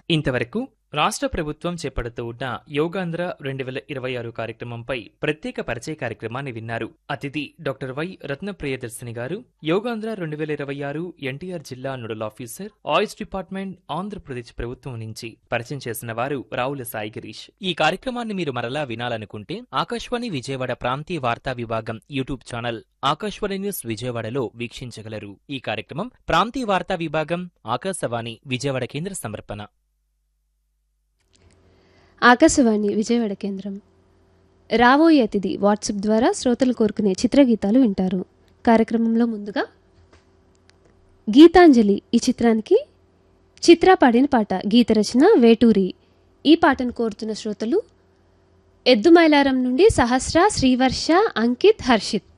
ఇంతవరకు రాష్ట్ర ప్రభుత్వం చేపడుతూ ఉన్న యోగాంధ్ర రెండు వేల ఇరవై ఆరు కార్యక్రమంపై ప్రత్యేక పరిచయ కార్యక్రమాన్ని విన్నారు అతిథి డాక్టర్ వై రత్న ప్రియదర్శిని గారు యోగాంధ్ర రెండు వేల ఇరవై ఆరు ఎన్టీఆర్ జిల్లా nodal officer oils department Andhra Pradesh ప్రభుత్వం నుంచి పరిచయం చేసిన వారు రావుల సాయి గిరీష్ ఈ కార్యక్రమాన్ని మీరు మరలా వినాలనుకుంటే ఆకాశవాణి విజయవాడ ప్రాంతీయ వార్తా విభాగం యూట్యూబ్ ఛానల్ ఆకాశవాణి న్యూస్ విజయవాడలో వీక్షించగలరు ఈ కార్యక్రమం ప్రాంతీయ వార్తా విభాగం ఆకాశవాణి విజయవాడ కేంద్ర సమర్పణ ఆకాశవాణి విజయవాడ కేంద్రం రాబోయే అతిథి వాట్సాప్ ద్వారా శ్రోతలు కోరుకునే చిత్రగీతాలు వింటారు కార్యక్రమంలో ముందుగా గీతాంజలి ఈ చిత్రానికి చిత్ర పాడిన పాట గీత రచన వేటూరి ఈ పాటను కోరుతున్న శ్రోతలు ఎద్దుమైలారం నుండి సహస్ర శ్రీవర్ష అంకిత్ హర్షిత్